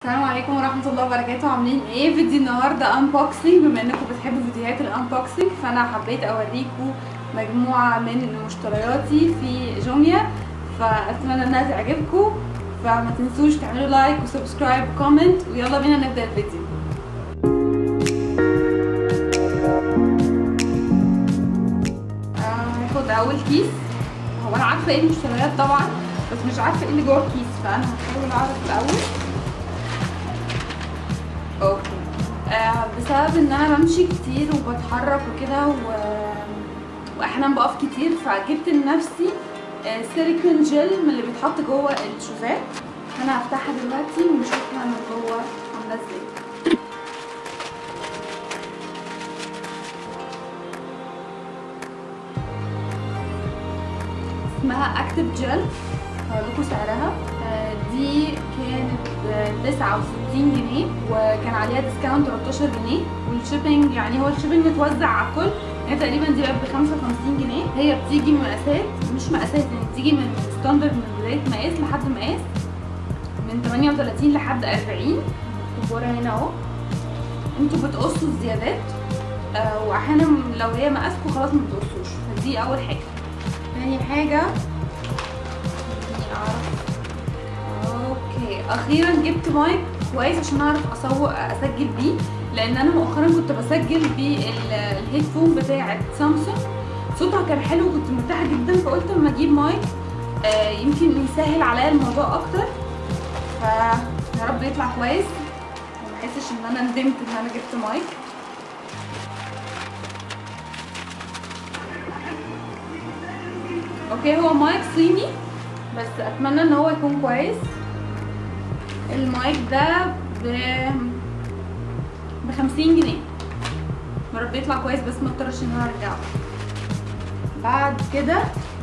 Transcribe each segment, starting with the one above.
السلام عليكم ورحمة الله وبركاته عاملين ايه فيديو النهاردة انبوكسنج بما انكم بتحبوا فيديوهات الانبوكسنج فانا حبيت اوريكم مجموعة من مشترياتي في جوميا فاتمنى انها تعجبكم فما تنسوش تعملوا لايك وسبسكرايب وكومنت ويلا بينا نبدأ الفيديو آه، هاخد اول كيس هو انا عارفة ايه المشتريات طبعا بس مش عارفة ايه اللي جوه الكيس فانا هحاول اعرف الاول اوكي آه بسبب ان انا بمشي كتير وبتحرك وكده و... واحيانا بقف كتير فجبت لنفسي آه سيليكون جل من اللي بيتحط جوه الشوزات انا هفتحها دلوقتي ونشوفها من جوه عامله ازاي اسمها اكتف جل هقول لكم سعرها آه دي كانت ب 69 جنيه وكان عليها ديسكاونت 13 جنيه والشيبنج يعني هو الشيبنج متوزع على الكل يعني تقريبا دي بقت ب 55 جنيه هي بتيجي مقاسات مش مقاسات يعني بتيجي من ستاندرد من بدايه مقاس لحد مقاس من 38 لحد 40 الكبارة هنا اهو انتوا بتقصوا الزيادات آه واحيانا لو هي مقاسكم خلاص ما بتقصوش فدي اول حاجه تاني حاجه اوكي اخيرا جبت مايك كويس عشان اعرف اصور اسجل بيه لان انا مؤخرا كنت بسجل بالهيدفون بتاعه سامسونج صوتها كان حلو وكنت مرتاحه جدا فقلت اما اجيب مايك آه يمكن يسهل عليا الموضوع اكتر ف يا رب يطلع كويس وما احسش ان انا ندمت ان انا جبت مايك اوكي هو مايك صيني بس اتمنى ان هو يكون كويس المايك ده ب ب 50 جنيه يا رب يطلع كويس بس ما اضطرش ان انا ارجعه بعد كده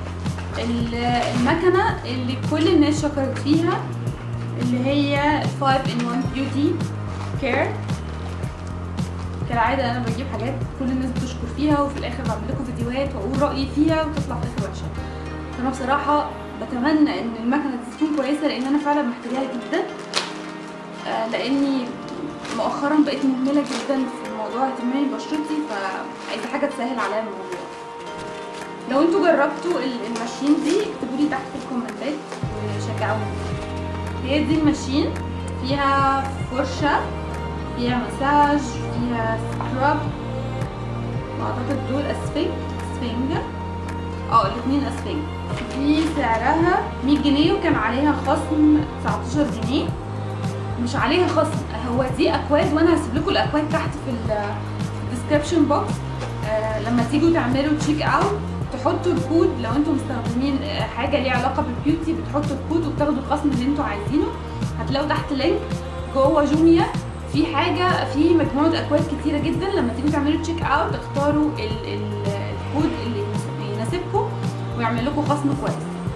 المكنه اللي كل الناس شكرت فيها اللي هي 5 in 1 beauty care كالعاده انا بجيب حاجات كل الناس بتشكر فيها وفي الاخر بعمل لكم فيديوهات واقول رايي فيها وتطلع في الاخر وحشه فانا بصراحه بتمنى ان المكنه دي تكون كويسه لان انا فعلا محتاجاها جدا آه لاني مؤخرا بقيت مهمله جدا في موضوع اهتمامي ببشرتي فعايزه حاجه تسهل عليا الموضوع لو انتوا جربتوا الماشين دي اكتبوا لي تحت في الكومنتات وشجعوني هي دي الماشين فيها فرشه فيها مساج فيها سكراب واعتقد دول اسفنج اسفنج اه الاثنين اسفنج دي سعرها 100 جنيه وكان عليها خصم 19 جنيه مش عليها خصم هو دي اكواد وانا هسيب لكم الاكواد تحت في الديسكربشن بوكس آه لما تيجوا تعملوا تشيك اوت تحطوا الكود لو انتم مستخدمين حاجه ليها علاقه بالبيوتي بتحطوا الكود وبتاخدوا الخصم اللي انتوا عايزينه هتلاقوا تحت لينك جوه جوميا في حاجه في مجموعه اكواد كتيره جدا لما تيجوا تعملوا تشيك اوت اختاروا ال ال الكود اللي يناسبكم ويعمل لكم خصم كويس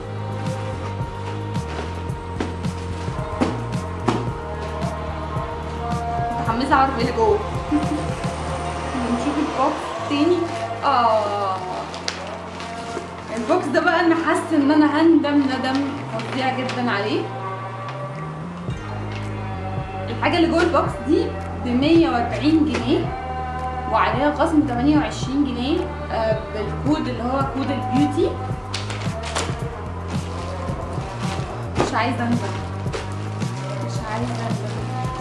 متحمسه اعرف ايه اللي جوه نشوف البوكس تاني اه البوكس ده بقى انا حاسه ان انا هندم ندم فظيع جدا عليه الحاجه اللي جوه البوكس دي ب 140 جنيه وعليها خصم 28 جنيه آه بالكود اللي هو كود البيوتي مش عايزه اندم مش عايزه اندم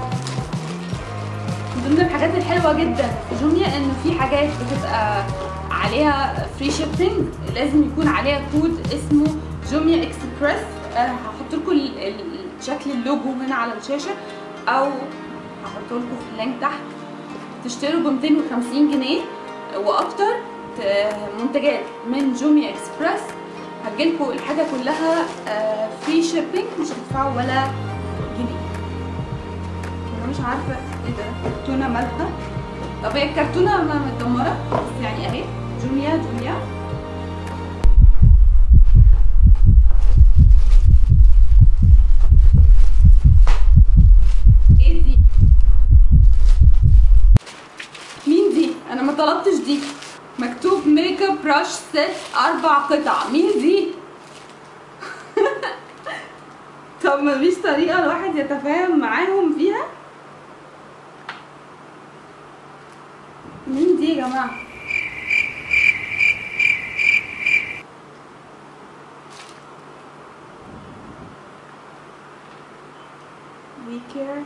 من ضمن الحاجات الحلوه جدا في جوميا انه في حاجات بتبقى عليها فري شيبنج لازم يكون عليها كود اسمه جوميا اكسبريس أه هحط لكم شكل اللوجو هنا على الشاشه او هحط لكم في اللينك تحت تشتروا ب 250 جنيه واكتر منتجات من جوميا اكسبريس هتجيلكوا الحاجه كلها فري شيبنج مش هتدفعوا ولا جنيه انا مش عارفه ايه ده الكرتونه مالها طب هي الكرتونه متدمره بس يعني اهي جوميا جوميا ايه دي مين دي انا ما طلبتش دي مكتوب ميك اب براش سيت اربع قطع مين دي طب مفيش طريقه الواحد يتفاهم معاهم فيها يا جماعه وي كير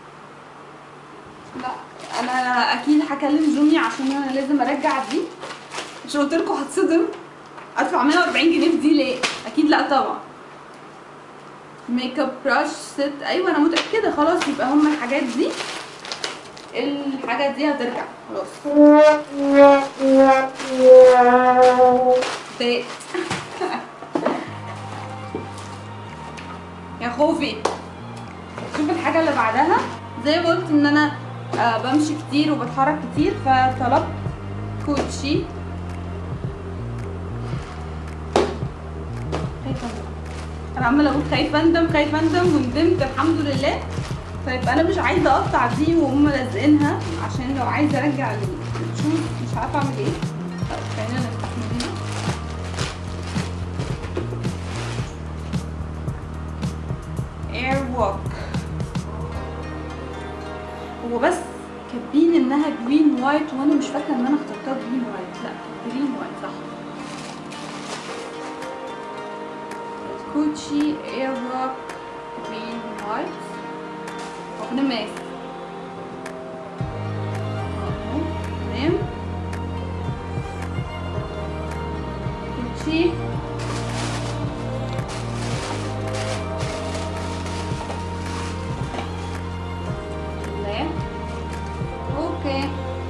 لا انا اكيد هكلم جومي عشان انا لازم ارجع دي مش قلت لكم هتصدم ادفع 140 جنيه في دي ليه اكيد لا طبعا ميك اب براش ست ايوه انا متاكده خلاص يبقى هم الحاجات دي الحاجات دي هترجع خلاص ضايقت يا خوفي شوف الحاجه اللي بعدها زي ما قلت ان انا آه بمشي كتير وبتحرك كتير فطلبت كوتشي خايفه أندم. انا عماله اقول خايفه اندم خايفه اندم وندمت الحمد لله طيب انا مش عايزه اقطع دي وهم لازقينها عشان لو عايزه ارجع الشوز مش عارفه اعمل ايه طب خلينا نفتح من هنا اير ووك هو بس كاتبين انها جرين وايت وانا مش فاكره ان انا اخترتها جرين وايت لا جرين وايت صح كوتشي اير ووك جرين وايت واخدة ماس اهو تمام كوتشي لا اوكي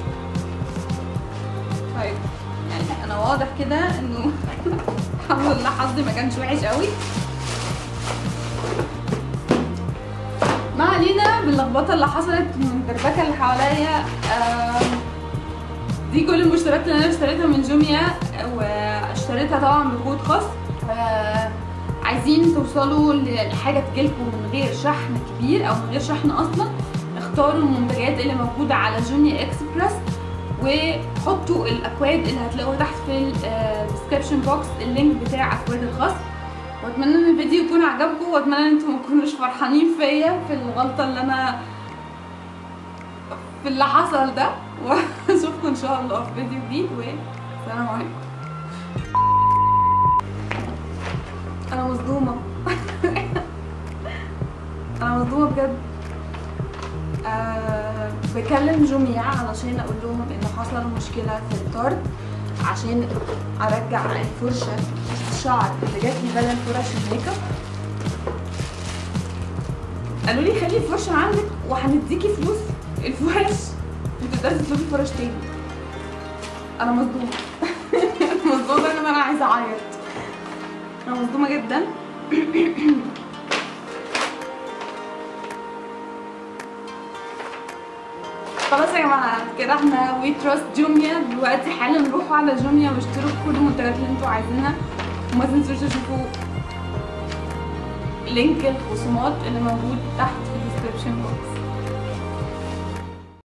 طيب يعني انا واضح كده انه الحمد لله حظي ما كانش وحش قوي ما علينا باللخبطه اللي حصلت من الدربكه اللي حواليا آم، دي كل المشتريات اللي انا اشتريتها من جوميا واشتريتها طبعا بكود خاص آه، عايزين توصلوا لحاجه تجيلكم من غير شحن كبير او من غير شحن اصلا اختاروا المنتجات اللي موجوده على جوميا اكسبرس وحطوا الاكواد اللي هتلاقوها تحت في الديسكربشن بوكس اللينك بتاع اكواد الخصم واتمنى ان الفيديو يكون عجبكم واتمنى ان انتم ما تكونوش فرحانين فيا في الغلطه اللي انا في اللي حصل ده واشوفكم ان شاء الله في فيديو جديد والسلام عليكم انا مصدومه انا مصدومه بجد أه بكلم جوميا علشان اقول لهم ان حصل مشكله في الطرد عشان ارجع الفرشه الشعر اللي جات لي بدل فرش الميك اب قالوا لي خلي الفرشه عندك وهنديكي فلوس الفرش وتقدري تطلبي فرش تاني انا مصدومه مصدومه ان انا عايزه اعيط انا مصدومه جدا خلاص يا جماعه كده احنا وي تراست جوميا دلوقتي حالا نروحوا على جوميا واشتروا كل المنتجات اللي انتوا عايزينها وما تنسوش تشوفوا لينك الخصومات اللي موجود تحت في الديسكربشن بوكس